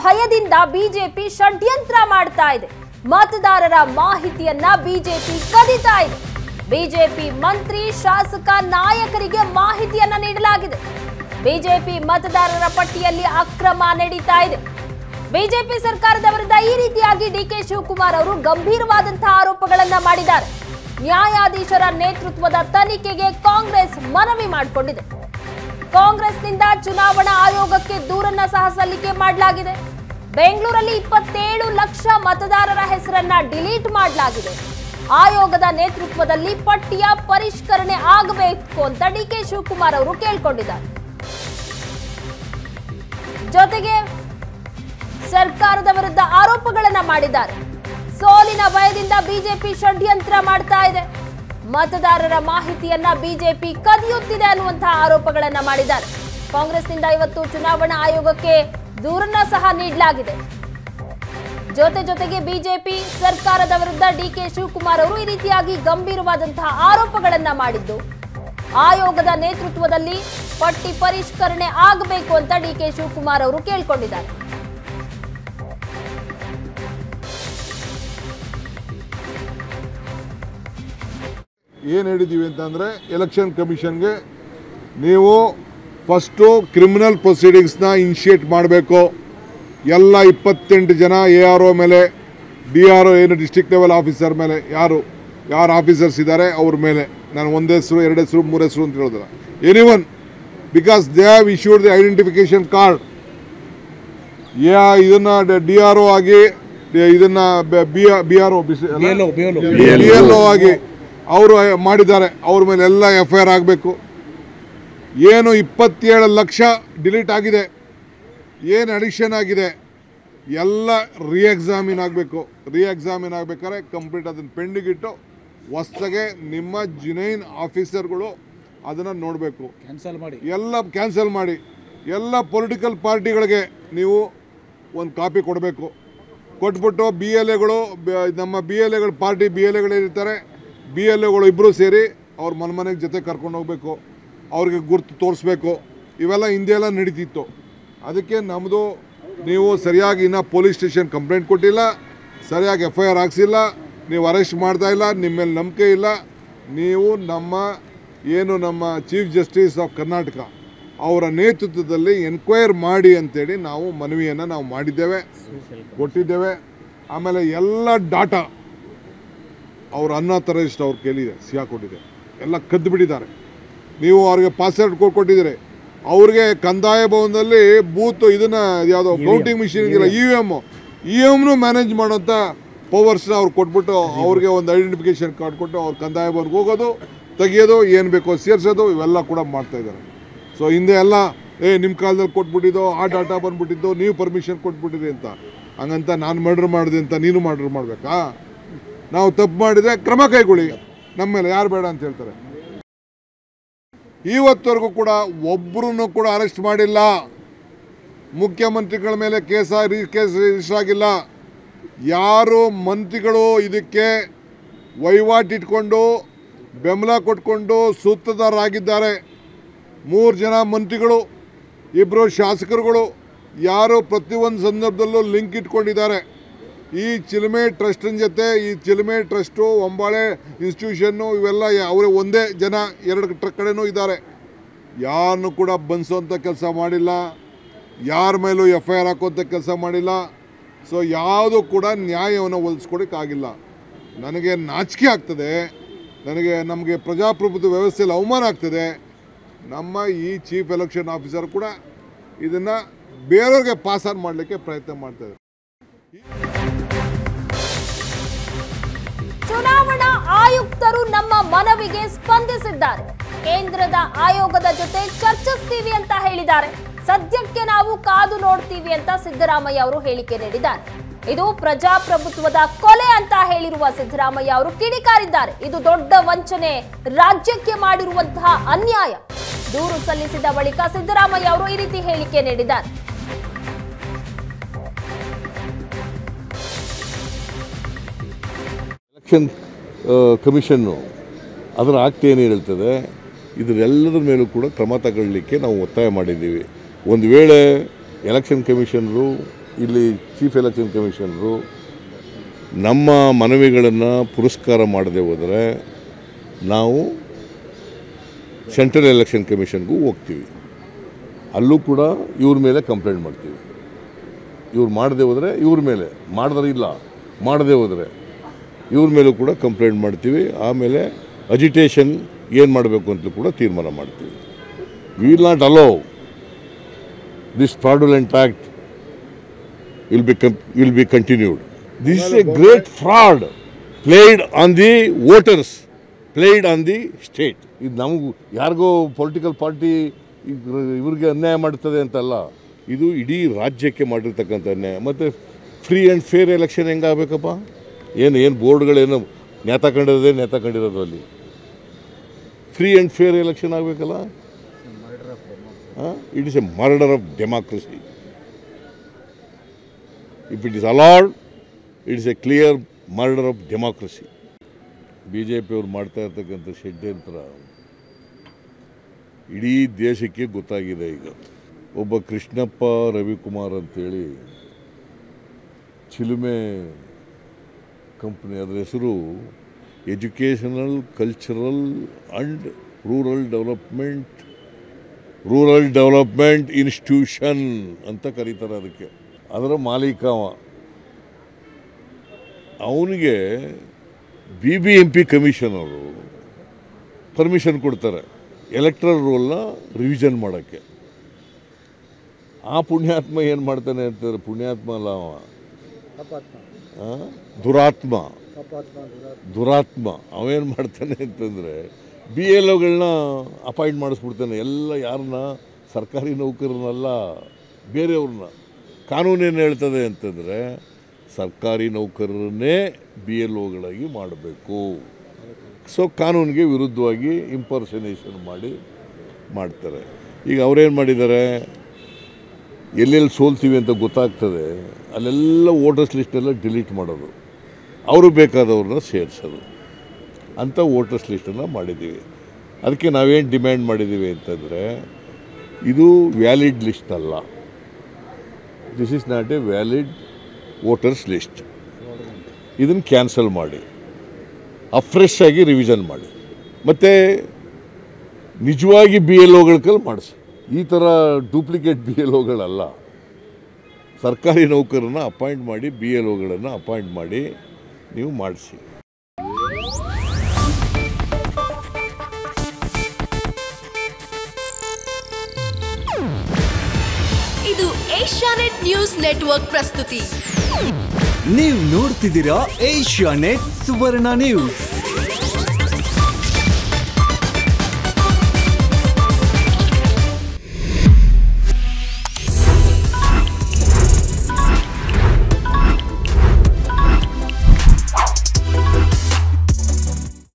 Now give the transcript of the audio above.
ಭಯದಿಂದ ಬಿಜೆಪಿ ಷಡ್ಯಂತ್ರ ಮಾಡ್ತಾ ಇದೆ ಮತದಾರರ ಮಾಹಿತಿಯನ್ನ ಬಿಜೆಪಿ ಕದಿತಾ ಇದೆ ಬಿಜೆಪಿ ಮಂತ್ರಿ ಶಾಸಕ ನಾಯಕರಿಗೆ ಮಾಹಿತಿಯನ್ನ ನೀಡಲಾಗಿದೆ ಬಿಜೆಪಿ ಮತದಾರರ ಪಟ್ಟಿಯಲ್ಲಿ ಅಕ್ರಮ ನಡೀತಾ ಇದೆ ಬಿಜೆಪಿ ಸರ್ಕಾರದ ವಿರುದ್ಧ ಈ ರೀತಿಯಾಗಿ ಡಿಕೆ ಶಿವಕುಮಾರ್ ಅವರು ಗಂಭೀರವಾದಂತಹ ಆರೋಪಗಳನ್ನ ಮಾಡಿದ್ದಾರೆ ನ್ಯಾಯಾಧೀಶರ ನೇತೃತ್ವದ ತನಿಖೆಗೆ ಕಾಂಗ್ರೆಸ್ ಮನವಿ ಮಾಡಿಕೊಂಡಿದೆ ಕಾಂಗ್ರೆಸ್ನಿಂದ ಚುನಾವಣಾ ಆಯೋಗಕ್ಕೆ ದೂರನ್ನ ಸಹ ಸಲ್ಲಿಕೆ ಮಾಡಲಾಗಿದೆ ಬೆಂಗಳೂರಲ್ಲಿ ಇಪ್ಪತ್ತೇಳು ಲಕ್ಷ ಮತದಾರರ ಹೆಸರನ್ನ ಡಿಲೀಟ್ ಮಾಡಲಾಗಿದೆ ಆಯೋಗದ ನೇತೃತ್ವದಲ್ಲಿ ಪಟ್ಟಿಯ ಪರಿಷ್ಕರಣೆ ಆಗಬೇಕು ಅಂತ ಡಿಕೆ ಶಿವಕುಮಾರ್ ಅವರು ಕೇಳ್ಕೊಂಡಿದ್ದಾರೆ ಜೊತೆಗೆ ಸರ್ಕಾರದ ವಿರುದ್ಧ ಆರೋಪಗಳನ್ನ ಮಾಡಿದ್ದಾರೆ ಸೋಲಿನ ಭಯದಿಂದ ಬಿಜೆಪಿ ಷಡ್ಯಂತ್ರ ಮಾಡ್ತಾ ಇದೆ ಮತದಾರರ ಮಾಹಿತಿಯನ್ನ ಬಿಜೆಪಿ ಕದಿಯುತ್ತಿದೆ ಅನ್ನುವಂತಹ ಆರೋಪಗಳನ್ನ ಮಾಡಿದ್ದಾರೆ ಕಾಂಗ್ರೆಸ್ನಿಂದ ಇವತ್ತು ಚುನಾವಣಾ ಆಯೋಗಕ್ಕೆ ದೂರನ್ನ ಸಹ ನೀಡಲಾಗಿದೆ ಜೊತೆ ಜೊತೆಗೆ ಬಿಜೆಪಿ ಸರ್ಕಾರದ ವಿರುದ್ಧ ಡಿಕೆ ಶಿವಕುಮಾರ್ ಅವರು ಈ ರೀತಿಯಾಗಿ ಗಂಭೀರವಾದಂತಹ ಆರೋಪಗಳನ್ನ ಮಾಡಿದ್ದು ಆಯೋಗದ ನೇತೃತ್ವದಲ್ಲಿ ಪಟ್ಟಿ ಪರಿಷ್ಕರಣೆ ಆಗಬೇಕು ಅಂತ ಡಿಕೆ ಶಿವಕುಮಾರ್ ಅವರು ಕೇಳ್ಕೊಂಡಿದ್ದಾರೆ ಏನು ಹೇಳಿದ್ದೀವಿ ಅಂತಂದರೆ ಎಲೆಕ್ಷನ್ ಕಮಿಷನ್ಗೆ ನೀವು ಫಸ್ಟು ಕ್ರಿಮಿನಲ್ ಪ್ರೊಸೀಡಿಂಗ್ಸ್ನ ಇನಿಷಿಯೇಟ್ ಮಾಡಬೇಕು ಎಲ್ಲ ಇಪ್ಪತ್ತೆಂಟು ಜನ ಎ ಆರ್ ಒ ಮೇಲೆ ಡಿ ಆರ್ ಒ ಏನು ಡಿಸ್ಟ್ರಿಕ್ಟ್ ಲೆವೆಲ್ ಆಫೀಸರ್ ಮೇಲೆ ಯಾರು ಯಾರು ಆಫೀಸರ್ಸ್ ಇದ್ದಾರೆ ಅವ್ರ ಮೇಲೆ ನಾನು ಒಂದು ಹೆಸರು ಎರಡು ಹೆಸರು ಮೂರು ಹೆಸರು ಅಂತ ಹೇಳೋದಿಲ್ಲ any one because they have issued the identification card yeah ಇದನ್ನ ಡಿ ಆರ್ ಒ ಆಗಿ ಇದನ್ನ B B R O B L O ಆಗಿ ಅವರು ಮಾಡಿದ್ದಾರೆ ಅವ್ರ ಮೇಲೆ ಎಲ್ಲ ಎಫ್ ಐ ಆರ್ ಆಗಬೇಕು ಏನು ಇಪ್ಪತ್ತೇಳು ಲಕ್ಷ ಡಿಲೀಟ್ ಆಗಿದೆ ಏನು ಅಡಿಷನ್ ಆಗಿದೆ ಎಲ್ಲ ರೀ ಎಕ್ಸಾಮಿನ್ ಆಗಬೇಕು ರೀ ಎಕ್ಸಾಮಿನ್ ಆಗಬೇಕಾದ್ರೆ ಕಂಪ್ಲೀಟ್ ಅದನ್ನು ಪೆಂಡಿಗಿಟ್ಟು ಹೊಸ್ದಾಗೆ ನಿಮ್ಮ ಜಿನೈನ್ ಆಫೀಸರ್ಗಳು ಅದನ್ನು ನೋಡಬೇಕು ಕ್ಯಾನ್ಸಲ್ ಮಾಡಿ ಎಲ್ಲ ಕ್ಯಾನ್ಸಲ್ ಮಾಡಿ ಎಲ್ಲ ಪೊಲಿಟಿಕಲ್ ಪಾರ್ಟಿಗಳಿಗೆ ನೀವು ಒಂದು ಕಾಪಿ ಕೊಡಬೇಕು ಕೊಟ್ಬಿಟ್ಟು ಬಿ ಎಲ್ ಎಗಳು ನಮ್ಮ ಬಿ ಎಲ್ ಎಗಳು ಪಾರ್ಟಿ ಬಿ ಎಲ್ ಎಗಳಿರ್ತಾರೆ ಬಿ ಎಲ್ ಎಗಳು ಇಬ್ಬರು ಸೇರಿ ಅವ್ರ ಮನೆ ಮನೆಗೆ ಜೊತೆ ಕರ್ಕೊಂಡು ಹೋಗಬೇಕು ಅವ್ರಿಗೆ ಗುರ್ತು ತೋರಿಸ್ಬೇಕು ಇವೆಲ್ಲ ಹಿಂದೆ ಎಲ್ಲ ನಡೀತಿತ್ತು ಅದಕ್ಕೆ ನಮ್ಮದು ನೀವು ಸರಿಯಾಗಿ ಇನ್ನೂ ಪೊಲೀಸ್ ಸ್ಟೇಷನ್ ಕಂಪ್ಲೇಂಟ್ ಕೊಟ್ಟಿಲ್ಲ ಸರಿಯಾಗಿ ಎಫ್ ಐ ಆರ್ ಹಾಕ್ಸಿಲ್ಲ ನೀವು ಅರೆಸ್ಟ್ ಮಾಡ್ತಾ ಇಲ್ಲ ನಿಮ್ಮ ಮೇಲೆ ನಂಬಿಕೆ ಇಲ್ಲ ನೀವು ನಮ್ಮ ಏನು ನಮ್ಮ ಚೀಫ್ ಜಸ್ಟಿಸ್ ಆಫ್ ಕರ್ನಾಟಕ ಅವರ ನೇತೃತ್ವದಲ್ಲಿ ಎನ್ಕ್ವೈರ್ ಮಾಡಿ ಅಂತೇಳಿ ನಾವು ಮನವಿಯನ್ನು ನಾವು ಮಾಡಿದ್ದೇವೆ ಕೊಟ್ಟಿದ್ದೇವೆ ಆಮೇಲೆ ಎಲ್ಲ ಡಾಟಾ ಅವ್ರ ಅನ್ಆಥರೈಸ್ಡ್ ಅವ್ರ ಕೇಳಿದೆ ಸಿಹಾಕೊಟ್ಟಿದೆ ಎಲ್ಲ ಕದ್ದು ಬಿಟ್ಟಿದ್ದಾರೆ ನೀವು ಅವ್ರಿಗೆ ಪಾಸ್ವರ್ಡ್ ಕೊಟ್ಟಿದ್ದೀರಿ ಅವ್ರಿಗೆ ಕಂದಾಯ ಭವನದಲ್ಲಿ ಬೂತ್ ಇದನ್ನ ಯಾವುದೋ ಕೌಂಟಿಂಗ್ ಮಿಷಿನ್ ಇದೆಯಲ್ಲ ಇ ವಿ ಎಮ್ ಇ ಎಮ್ನು ಮ್ಯಾನೇಜ್ ಮಾಡೋಂಥ ಪವರ್ಸ್ನ ಅವ್ರು ಕೊಟ್ಬಿಟ್ಟು ಅವ್ರಿಗೆ ಒಂದು ಐಡೆಂಟಿಫಿಕೇಶನ್ ಕಾರ್ಡ್ ಕೊಟ್ಟು ಅವ್ರ ಕಂದಾಯ ಭವನ್ಗೆ ಹೋಗೋದು ತೆಗಿಯೋದು ಏನು ಬೇಕೋ ಸೇರಿಸೋದು ಇವೆಲ್ಲ ಕೂಡ ಮಾಡ್ತಾ ಇದ್ದಾರೆ ಸೊ ಹಿಂದೆ ಎಲ್ಲ ಏ ನಿಮ್ಮ ಕಾಲದಲ್ಲಿ ಕೊಟ್ಬಿಟ್ಟಿದ್ದೋ ಆ ಡಾಟಾ ಬಂದ್ಬಿಟ್ಟಿದ್ದು ನೀವು ಪರ್ಮಿಷನ್ ಕೊಟ್ಬಿಟ್ಟಿರಿ ಅಂತ ಹಂಗಂತ ನಾನು ಮರ್ಡರ್ ಮಾಡಿದೆ ಅಂತ ನೀನು ಮರ್ಡರ್ ಮಾಡಬೇಕಾ ನಾವು ತಪ್ಪು ಮಾಡಿದರೆ ಕ್ರಮ ಕೈಗೊಳ್ಳಿ ನಮ್ಮ ಮೇಲೆ ಯಾರು ಬೇಡ ಅಂತ ಹೇಳ್ತಾರೆ ಇವತ್ತವರೆಗೂ ಕೂಡ ಒಬ್ಬರನ್ನು ಕೂಡ ಅರೆಸ್ಟ್ ಮಾಡಿಲ್ಲ ಮುಖ್ಯಮಂತ್ರಿಗಳ ಮೇಲೆ ಕೇಸ ರೀ ಕೇಸ್ ರಿಜಿಸ್ಟರ್ ಆಗಿಲ್ಲ ಯಾರು ಮಂತ್ರಿಗಳು ಇದಕ್ಕೆ ವಹಿವಾಟಿಟ್ಕೊಂಡು ಬೆಂಬಲ ಕೊಟ್ಕೊಂಡು ಸೂತ್ರಧಾರರಾಗಿದ್ದಾರೆ ಮೂರು ಜನ ಮಂತ್ರಿಗಳು ಇಬ್ಬರು ಶಾಸಕರುಗಳು ಯಾರು ಪ್ರತಿಯೊಂದು ಸಂದರ್ಭದಲ್ಲೂ ಲಿಂಕ್ ಇಟ್ಕೊಂಡಿದ್ದಾರೆ ಈ ಚಿಲುಮೆ ಟ್ರಸ್ಟಿನ ಜೊತೆ ಈ ಚಿಲುಮೆ ಟ್ರಸ್ಟು ಒಂಬಾಳೆ ಇನ್ಸ್ಟಿಟ್ಯೂಷನ್ನು ಇವೆಲ್ಲ ಅವರೇ ಒಂದೇ ಜನ ಎರಡು ಟ್ರ ಕಡೆನೂ ಇದ್ದಾರೆ ಯಾರನ್ನು ಕೂಡ ಬಂಧಿಸೋಂಥ ಕೆಲಸ ಮಾಡಿಲ್ಲ ಯಾರ ಮೇಲೂ ಎಫ್ ಐ ಆರ್ ಹಾಕೋಂಥ ಕೆಲಸ ಮಾಡಿಲ್ಲ ಸೊ ಯಾವುದೂ ಕೂಡ ನ್ಯಾಯವನ್ನು ಒಲಿಸ್ಕೊಡೋಕ್ಕಾಗಿಲ್ಲ ನನಗೆ ನಾಚಿಕೆ ಆಗ್ತದೆ ನನಗೆ ನಮಗೆ ಪ್ರಜಾಪ್ರಭುತ್ವ ವ್ಯವಸ್ಥೆಯಲ್ಲಿ ಅವಮಾನ ಆಗ್ತದೆ ನಮ್ಮ ಈ ಚೀಫ್ ಎಲೆಕ್ಷನ್ ಆಫೀಸರ್ ಕೂಡ ಇದನ್ನು ಬೇರೆಯವ್ರಿಗೆ ಪಾಸ್ ಆನ್ ಮಾಡಲಿಕ್ಕೆ ಪ್ರಯತ್ನ ಮಾಡ್ತಾರೆ ಚುನಾವಣಾ ಆಯುಕ್ತರು ನಮ್ಮ ಮನವಿಗೆ ಸ್ಪಂದಿಸಿದ್ದಾರೆ ಕೇಂದ್ರದ ಆಯೋಗದ ಜೊತೆ ಚರ್ಚಿಸ್ತೀವಿ ಅಂತ ಹೇಳಿದ್ದಾರೆ ಸದ್ಯಕ್ಕೆ ನಾವು ಕಾದು ನೋಡ್ತೀವಿ ಅಂತ ಸಿದ್ದರಾಮಯ್ಯ ಅವರು ಹೇಳಿಕೆ ನೀಡಿದ್ದಾರೆ ಇದು ಪ್ರಜಾಪ್ರಭುತ್ವದ ಕೊಲೆ ಅಂತ ಹೇಳಿರುವ ಸಿದ್ದರಾಮಯ್ಯ ಅವರು ಕಿಡಿಕಾರಿದ್ದಾರೆ ಇದು ದೊಡ್ಡ ವಂಚನೆ ರಾಜ್ಯಕ್ಕೆ ಮಾಡಿರುವಂತಹ ಅನ್ಯಾಯ ದೂರು ಸಲ್ಲಿಸಿದ ಬಳಿಕ ಸಿದ್ದರಾಮಯ್ಯ ಅವರು ಈ ರೀತಿ ಹೇಳಿಕೆ ನೀಡಿದ್ದಾರೆ ಎಲೆಕ್ಷನ್ ಕಮಿಷನ್ನು ಅದರ ಆಕ್ಟ್ ಏನು ಹೇಳ್ತದೆ ಇದರೆಲ್ಲದರ ಮೇಲೂ ಕೂಡ ಕ್ರಮ ತಗೊಳ್ಳಿಕ್ಕೆ ನಾವು ಒತ್ತಾಯ ಮಾಡಿದ್ದೀವಿ ಒಂದು ವೇಳೆ ಎಲೆಕ್ಷನ್ ಕಮಿಷನರು ಇಲ್ಲಿ ಚೀಫ್ ಎಲೆಕ್ಷನ್ ಕಮಿಷನರು ನಮ್ಮ ಮನವಿಗಳನ್ನು ಪುರಸ್ಕಾರ ಮಾಡದೆ ಹೋದರೆ ನಾವು ಸೆಂಟ್ರಲ್ ಎಲೆಕ್ಷನ್ ಕಮಿಷನ್ಗೂ ಹೋಗ್ತೀವಿ ಅಲ್ಲೂ ಕೂಡ ಇವ್ರ ಮೇಲೆ ಕಂಪ್ಲೇಂಟ್ ಮಾಡ್ತೀವಿ ಇವ್ರು ಮಾಡದೆ ಹೋದರೆ ಇವ್ರ ಮೇಲೆ ಮಾಡಿದ್ರೆ ಇಲ್ಲ ಮಾಡದೆ ಹೋದರೆ ಇವ್ರ ಮೇಲೂ ಕೂಡ ಕಂಪ್ಲೇಂಟ್ ಮಾಡ್ತೀವಿ ಆಮೇಲೆ ಅಜಿಟೇಷನ್ ಏನು ಮಾಡಬೇಕು ಅಂತಲೂ ಕೂಡ ತೀರ್ಮಾನ ಮಾಡ್ತೀವಿ will not allow this fraudulent act will be will be continued this is a great fraud played on the voters played on the state ಇದು ನಮಗೂ ಯಾರಿಗೋ ಪೊಲಿಟಿಕಲ್ ಪಾರ್ಟಿ ಇವ್ರಿಗೆ ಅನ್ಯಾಯ ಮಾಡ್ತದೆ ಅಂತಲ್ಲ ಇದು ಇಡೀ ರಾಜ್ಯಕ್ಕೆ ಮಾಡಿರ್ತಕ್ಕಂಥ ಅನ್ಯಾಯ ಮತ್ತು ಫ್ರೀ ಆ್ಯಂಡ್ ಫೇರ್ ಎಲೆಕ್ಷನ್ ಹೆಂಗಾಗಬೇಕಪ್ಪ ಏನು ಏನು ಬೋರ್ಡ್ಗಳೇನು ನೇತಾಕೊಂಡಿರೋದೇ ನೇತಾಕೊಂಡಿರೋದು ಅಲ್ಲಿ ಫ್ರೀ ಆ್ಯಂಡ್ ಫೇರ್ ಎಲೆಕ್ಷನ್ ಆಗಬೇಕಲ್ಲ it is a murder of democracy if it is allowed it is a clear murder of democracy B J ಪಿಯವ್ರು ಮಾಡ್ತಾ ಇರ್ತಕ್ಕಂಥ ಷಡ್ಯಂತ್ರ ಇಡೀ ದೇಶಕ್ಕೆ ಗೊತ್ತಾಗಿದೆ ಈಗ ಒಬ್ಬ ಕೃಷ್ಣಪ್ಪ ರವಿಕುಮಾರ್ ಅಂತೇಳಿ ಚಿಲುಮೆ ಕಂಪ್ನಿ ಅದರ ಹೆಸರು educational cultural and rural development rural development institution ಅಂತ ಕರೀತಾರೆ ಅದಕ್ಕೆ ಅದರ ಮಾಲೀಕ ಅವ ಅವನಿಗೆ B B M P commissioner permission ಕೊಡ್ತಾರೆ ಎಲೆಕ್ಟ್ರಲ್ ರೋಲ್ನ ರಿವಿಷನ್ ಮಾಡೋಕ್ಕೆ ಆ ಪುಣ್ಯಾತ್ಮ ಏನು ಮಾಡ್ತಾನೆ ಅಂತಾರೆ ಪುಣ್ಯಾತ್ಮ ಅಲ್ಲ ಅವ ಆ? ದುರಾತ್ಮ ದುರಾತ್ಮ ಅವೇನು ಮಾಡ್ತಾನೆ ಅಂತಂದರೆ ಬಿ ಎಲ್ ಒಗಳನ್ನ ಅಪಾಯಿಂಟ್ ಮಾಡಿಸ್ಬಿಡ್ತಾನೆ ಎಲ್ಲ ಯಾರನ್ನ ಸರ್ಕಾರಿ ನೌಕರರನ್ನಲ್ಲ ಬೇರೆಯವ್ರನ್ನ ಕಾನೂನೇನು ಹೇಳ್ತದೆ ಅಂತಂದರೆ ಸರ್ಕಾರಿ ನೌಕರರನ್ನೇ ಬಿ ಎಲ್ ಒಗಳಾಗಿ ಮಾಡಬೇಕು ಸೊ ಕಾನೂನಿಗೆ ವಿರುದ್ಧವಾಗಿ ಇಂಪರ್ಸನೇಷನ್ ಮಾಡಿ ಮಾಡ್ತಾರೆ ಈಗ ಅವರೇನು ಮಾಡಿದ್ದಾರೆ ಎಲ್ಲೆಲ್ಲಿ ಸೋಲ್ತೀವಿ ಅಂತ ಗೊತ್ತಾಗ್ತದೆ ಅಲ್ಲೆಲ್ಲ ವೋಟರ್ಸ್ ಲಿಸ್ಟೆಲ್ಲ ಡಿಲೀಟ್ ಮಾಡೋದು ಅವರು ಬೇಕಾದವ್ರನ್ನ ಸೇರಿಸೋದು ಅಂಥ ವೋಟರ್ಸ್ ಲಿಸ್ಟನ್ನು ಮಾಡಿದ್ದೀವಿ ಅದಕ್ಕೆ ನಾವೇನು ಡಿಮ್ಯಾಂಡ್ ಮಾಡಿದ್ದೀವಿ ಅಂತಂದರೆ ಇದು ವ್ಯಾಲಿಡ್ ಲಿಸ್ಟ್ ಅಲ್ಲ this is not a valid voters list ಇದನ್ನು ಕ್ಯಾನ್ಸಲ್ ಮಾಡಿ ಅಫ್ರೆಶ್ ಆಗಿ ರಿವಿಷನ್ ಮಾಡಿ ಮತ್ತು ನಿಜವಾಗಿ ಬಿ ಎಲ್ ಒಗಳ ಕೈಲಿ ಮಾಡಿಸಿ ಈ ಥರ ಡೂಪ್ಲಿಕೇಟ್ ಬಿ ಎಲ್ ಒಗಳಲ್ಲ ಸರ್ಕಾರಿ ನೌಕರನ್ನ ಅಪಾಯಿಂಟ್ ಮಾಡಿ ಬಿ ಎಲ್ ಒಗಳನ್ನು ಅಪಾಯಿಂಟ್ ಮಾಡಿ ನೀವು ಮಾಡಿಸಿ ಇದು ಏಷ್ಯಾನೆಟ್ ನ್ಯೂಸ್ ನೆಟ್ವರ್ಕ್ ಪ್ರಸ್ತುತಿ ನೀವು ನೋಡ್ತಿದ್ದೀರಾ ಏಷ್ಯಾ ನೆಟ್ ಸುವರ್ಣ ನ್ಯೂಸ್